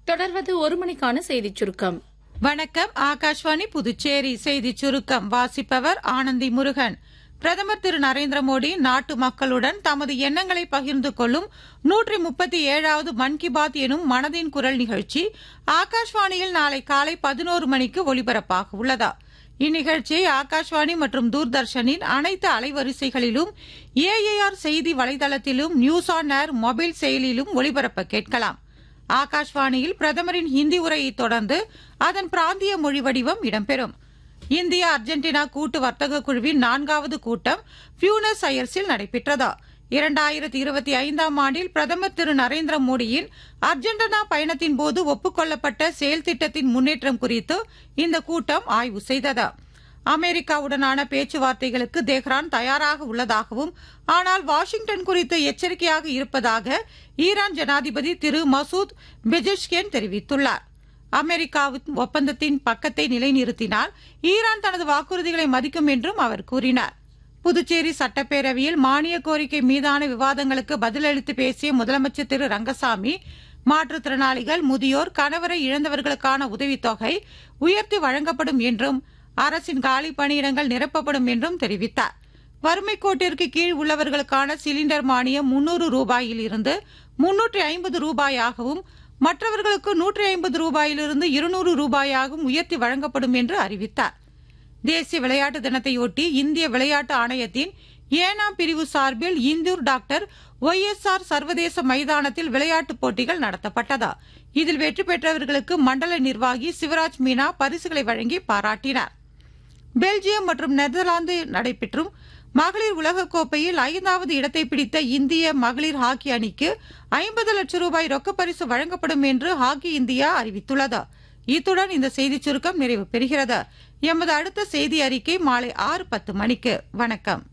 தொடர்வது ஒரு மணிக்கான செய்திச் சுருக்கம் வணக்கம் ஆகாஷ்வாணி புதுச்சேரி செய்தி சுருக்கம் வாசிப்பவர் ஆனந்தி முருகன் பிரதமர் திரு நரேந்திர மோடி நாட்டு மக்களுடன் தமது எண்ணங்களை பகிர்ந்து கொள்ளும் நூற்றி முப்பத்தி ஏழாவது மன் கி பாத் எனும் மனதின் குரல் நிகழ்ச்சி ஆகாஷ்வாணியில் நாளை காலை பதினோரு மணிக்கு ஒலிபரப்பாக உள்ளதா இந்நிகழ்ச்சியை ஆகாஷ்வாணி மற்றும் தூர்தர்ஷனின் அனைத்து அலைவரிசைகளிலும் ஏஏஆர் செய்தி வலைதளத்திலும் நியூஸ் ஆன் ஏர் மொபைல் செயலிலும் ஒலிபரப்ப கேட்கலாம் ஆகாஷ்வாணியில் பிரதமரின் ஹிந்தி உரையைத் தொடர்ந்து அதன் பிராந்திய மொழி வடிவம் இடம்பெறும் இந்தியா அர்ஜென்டினா கூட்டு வர்த்தக குழுவின் நான்காவது கூட்டம் பியூனஸ் அயர்ஸில் நடைபெற்றதா இரண்டாயிரத்தி இருபத்தி ஐந்தாம் ஆண்டில் பிரதமர் திரு நரேந்திர மோடியின் அர்ஜென்டினா பயணத்தின் போது ஒப்புக்கொள்ளப்பட்ட செயல் திட்டத்தின் முன்னேற்றம் குறித்து இந்த கூட்டம் ஆய்வு செய்தது அமெரிக்காவுடனான பேச்சுவார்த்தைகளுக்கு தெஹ்ரான் தயாராக உள்ளதாகவும் ஆனால் வாஷிங்டன் குறித்து எச்சரிக்கையாக இருப்பதாக ஈரான் ஜனாதிபதி திரு மசூத் பெஜிஷ்கேன் தெரிவித்துள்ளார் அமெரிக்காவின் ஒப்பந்தத்தின் பக்கத்தை நிலைநிறுத்தினால் ஈரான் தனது வாக்குறுதிகளை மதிக்கும் என்றும் அவர் கூறினார் புதுச்சேரி சட்டப்பேரவையில் மானிய கோரிக்கை மீதான விவாதங்களுக்கு பதிலளித்து பேசிய முதலமைச்சர் திரு ரங்கசாமி மாற்றுத்திறனாளிகள் முதியோர் கணவரை இழந்தவர்களுக்கான உதவித்தொகை உயர்த்தி வழங்கப்படும் என்றும் அரசின் காலி பணியிடங்கள் நிரப்பப்படும் என்றும் தெரிவித்தார் வறுமை கோட்டிற்கு கீழ் உள்ளவர்களுக்கான சிலிண்டர் மானியம் முன்னூறு ரூபாயில் இருந்து முன்னூற்றி ஐம்பது ரூபாயாகவும் மற்றவர்களுக்கு நூற்றி ஐம்பது ரூபாயிலிருந்து இருநூறு ரூபாயாகவும் உயர்த்தி வழங்கப்படும் என்று அறிவித்தார் தேசிய விளையாட்டு தினத்தையொட்டி இந்திய விளையாட்டு ஆணையத்தின் ஏனாம் பிரிவு சார்பில் Indore doctor Y S R சர்வதேச மைதானத்தில் விளையாட்டுப் போட்டிகள் நடத்தப்பட்டதா இதில் வெற்றி பெற்றவர்களுக்கு மண்டல நிர்வாகி சிவராஜ் மீனா பரிசுகளை வழங்கி பாராட்டினார் பெல்ஜியம் மற்றும் நெதர்லாந்து நடைபெற்றும் மகளிர் உலகக்கோப்பையில் ஐந்தாவது இடத்தை பிடித்த இந்திய மகளிர் ஹாக்கி அணிக்கு ஐம்பது லட்சம் ரூபாய் ரொக்கப்பரிசு வழங்கப்படும் என்று ஹாக்கி இந்தியா அறிவித்துள்ளது இத்துடன் இந்த செய்திச் சுருக்கம் நிறைவு பெறுகிறது எமது அடுத்த செய்தி அறிக்கை மாலை ஆறு பத்து மணிக்கு வணக்கம்